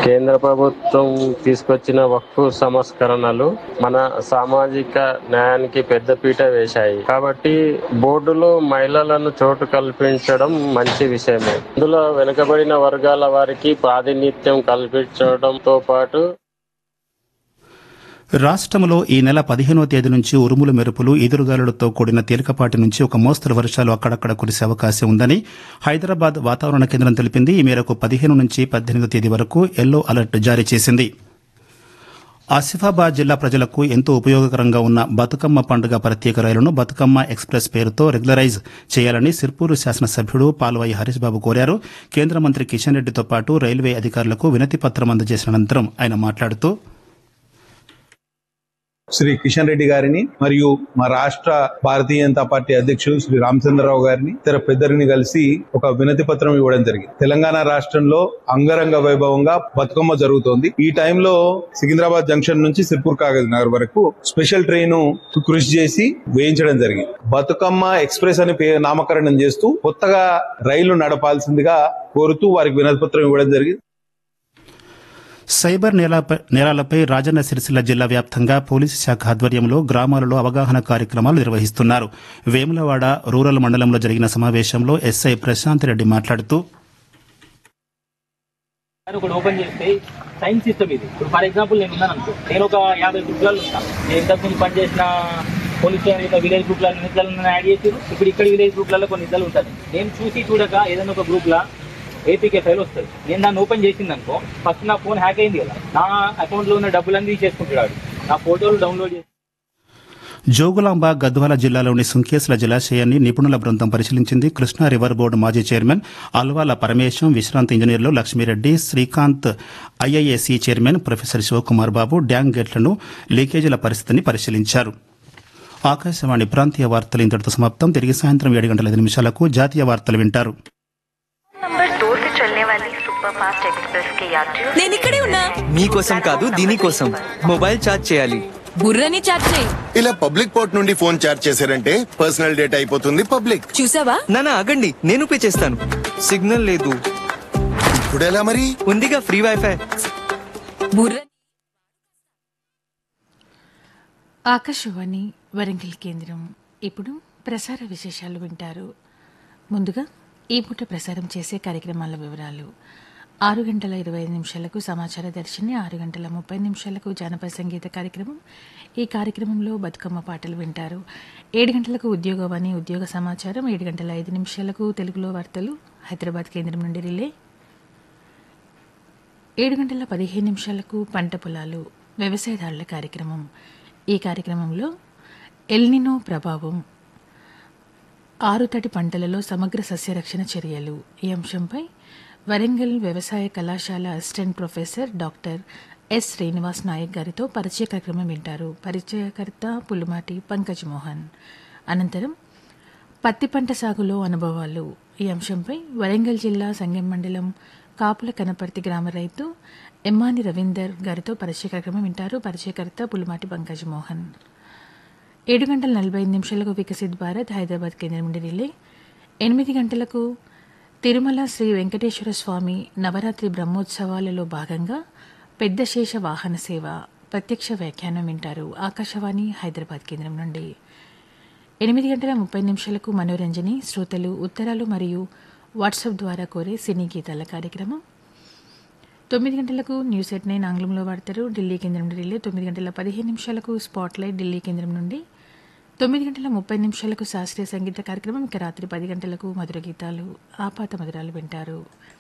కేంద్ర ప్రభుత్వం తీసుకొచ్చిన వక్ఫ్ సంస్కరణలు మన సామాజిక న్యాయానికి పెద్దపీట వేశాయి కాబట్టి బోర్డులో మహిళలను చోటు కల్పించడం మంచి విషయమే ఇందులో వెనుకబడిన వర్గాల వారికి ప్రాతినిధ్యం కల్పించడంతో పాటు రాష్ట్రంలో ఈ నెల పదిహేనవ తేదీ నుంచి ఉరుములు మెరుపులు ఎదురుగాలులతో కూడిన తేలికపాటి నుంచి ఒక మోస్తరు వర్షాలు అక్కడక్కడ కురిసే అవకాశం ఉందని హైదరాబాద్ వాతావరణ కేంద్రం తెలిపింది ఈ మేరకు పదిహేను నుంచి పద్దెనిమిదో తేదీ వరకు ఎల్లో అలర్ట్ జారీ చేసింది ఆసిఫాబాద్ జిల్లా ప్రజలకు ఎంతో ఉపయోగకరంగా ఉన్న బతుకమ్మ పండుగ ప్రత్యేక రైలును బతుకమ్మ ఎక్స్ప్రెస్ పేరుతో రెగ్యులరైజ్ చేయాలని సిర్పూరు శాసనసభ్యుడు పాల్వాయి హరీష్ బాబు కోరారు కేంద్ర మంత్రి కిషన్ రెడ్డితో పాటు రైల్వే అధికారులకు వినతి పత్రం అందజేసిన అనంతరం ఆయన మాట్లాడుతూ శ్రీ కిషన్ రెడ్డి గారిని మరియు మా రాష్ట్ర భారతీయ జనతా పార్టీ అధ్యక్షులు శ్రీ రామచంద్రరావు గారిని ఇతర పెద్దరిని కలిసి ఒక వినతి పత్రం ఇవ్వడం జరిగింది తెలంగాణ రాష్ట్రంలో అంగరంగ వైభవంగా బతుకమ్మ జరుగుతోంది ఈ టైంలో సికింద్రాబాద్ జంక్షన్ నుంచి సిర్పూర్ కాగజ్ నగర్ వరకు స్పెషల్ ట్రైన్ కృషి చేసి వేయించడం జరిగింది బతుకమ్మ ఎక్స్ప్రెస్ అని పే- నామకరణం చేస్తూ కొత్తగా రైలు నడపాల్సిందిగా కోరుతూ వారికి వినతి పత్రం ఇవ్వడం జరిగింది సైబర్ నేలపై నేరాలపై రాజన్న సిరిసిల్ల జిల్లా వ్యాప్తంగా పోలీసు శాఖ ఆధ్వర్యంలో గ్రామాలలో అవగాహన కార్యక్రమాలు నిర్వహిస్తున్నారు వేములవాడ రూరల్ మండలంలో జరిగిన సమావేశంలో ఎస్ఐ ప్రశాంత్ రెడ్డి మాట్లాడుతూ అని ఒకటి ఓపెన్ చేస్తే సైన్స్ సిస్టమ్ ఇది ఇప్పుడు ఫర్ ఎగ్జాంపుల్ నేను ఉన్నాను అనుకో నేను ఒక యాభై గ్రూప్లలో ఉంటాను నేను ఇంతకు ముందు పనిచేసిన పోలీస్ స్టేషన్ యొక్క విలేజ్ గ్రూప్లలో ఎన్ని ఇద్దరు యాడ్ చేసి ఇప్పుడు ఇక్కడ విలేజ్ గ్రూప్లలో కొన్ని ఇద్దరు ఉంటుంది నేను చూసి చూడక ఏదైనా ఒక గ్రూప్లో ఏపీకే ఫైల్ వస్తుంది నేను దాన్ని ఓపెన్ చేసింది అనుకో ఫస్ట్ నా ఫోన్ హ్యాక్ అయింది కదా నా అకౌంట్లో ఉన్న డబ్బులన్నీ తీసేసుకుంటున్నాడు నా ఫోటోలు డౌన్లోడ్ చేసి జోగులాంబ గద్వాల జిల్లాలోని సుంకేశ్ల జలాశయాన్ని నిపుణుల బృందం పరిశీలించింది కృష్ణా రివర్ బోర్డు మాజీ చైర్మన్ అల్వాల పరమేశం విశ్రాంత ఇంజనీర్లు Lakshmi Reddy Srikanth IISc chairman professor Sivakumar Babu dam గేట్లను లీకేజీల పరిస్థితిని పరిశీలించారు ఆకాశవాణి ప్రాంతీయ వార్తలు ఇంతటితో సమాప్తం తిరిగి సాయంత్రం ఏడు గంటల ఐదు నిమిషాలకు జాతీయ వార్తలు వింటారు नंबर दो से चलने वाली सुपर फास्ट एक्सप्रेस के यात्रियों నేను ఇక్కడే ఉన్నా మీకోసం కాదు దీనికోసం మొబైల్ ఛార్జ్ చేయాలి బుర్రని చాట్ చేయి ఇలా పబ్లిక్ పోర్ట్ నుండి ఫోన్ చార్జ్ చేశారంటే పర్సనల్ డేటా అయిపోతుంది పబ్లిక్ చూసావా నానా ఆగండి నేను పే చేస్తాను సిగ్నల్ లేదు ఇప్పుడు ఎలా మరి ఉందిగా ఫ్రీ వైఫై బుర్ర ఆకాశవాణి వరంగల్ కేంద్రం ఇప్పుడు ప్రసార విశేషాలు వింటారు ముందుగా ఈ పూట ప్రసారం చేసే కార్యక్రమాల వివరాలు ఆరు గంటల ఇరవై ఐదు నిమిషాలకు సమాచార దర్శిని ఆరు గంటల ముప్పై నిమిషాలకు జానపద సంగీత కార్యక్రమం ఈ కార్యక్రమంలో బతుకమ్మ పాటలు వింటారు ఏడు గంటలకు ఉద్యోగవాణి ఉద్యోగ సమాచారం ఏడు గంటల ఐదు నిమిషాలకు తెలుగులో వార్తలు హైదరాబాద్ కేంద్రం నుండి రిలే ఏడు గంటల పదిహేను నిమిషాలకు పంట పొలాలు వ్యవసాయదారుల కార్యక్రమం ఈ కార్యక్రమంలో ఎల్నినో ప్రభావం ఆరుతడి పంటలలో సమగ్ర సస్యరక్షణ చర్యలు ఈ అంశంపై వరంగల్ వ్యవసాయ కళాశాల assistant professor doctor S Srinivas Nayak గారితో పరిచయ కార్యక్రమం వింటారు పరిచయకర్త పుల్లుమాటి పంకజ్ మోహన్ అనంతరం పత్తి పంట సాగులో అనుభవాలు ఈ అంశంపై వరంగల్ జిల్లా సంగెం మండలం కాపుల కనపర్తి గ్రామ రైతు ఎమ్మాని రవీందర్ గారితో పరిచయ కార్యక్రమం వింటారు పరిచయకర్త పుల్లుమాటి పంకజ్ మోహన్ ఏడు గంటల నలభై ఐదు నిమిషాలకు వికసిత్ భారత్ హైదరాబాద్ కేంద్రం నుండి రిలే ఎనిమిది గంటలకు తిరుమల శ్రీ వెంకటేశ్వర స్వామి నవరాత్రి బ్రహ్మోత్సవాలలో భాగంగా పెద్ద శేష వాహన సేవ ప్రత్యక్ష వ్యాఖ్యానం వింటారు ఆకాశవాణి హైదరాబాద్ కేంద్రం నుండి ఎనిమిది గంటల ముప్పై నిమిషాలకు మనోరంజని శ్రోతలు ఉత్తరాలు మరియు వాట్సాప్ ద్వారా కోరే సినీ గీతాల కార్యక్రమం తొమ్మిది గంటలకు న్యూస్ ఎట్ నైన్ ఆంగ్లంలో వాడతారు ఢిల్లీ కేంద్రం నుండి రిలే తొమ్మిది గంటల పదిహేను నిమిషాలకు స్పాట్ లైట్ ఢిల్లీ కేంద్రం నుండి తొమ్మిది గంటల ముప్పై నిమిషాలకు శాస్త్రీయ సంగీత కార్యక్రమం ఇక రాత్రి పది గంటలకు మధుర గీతాలు ఆపాత మధురాలు వింటారు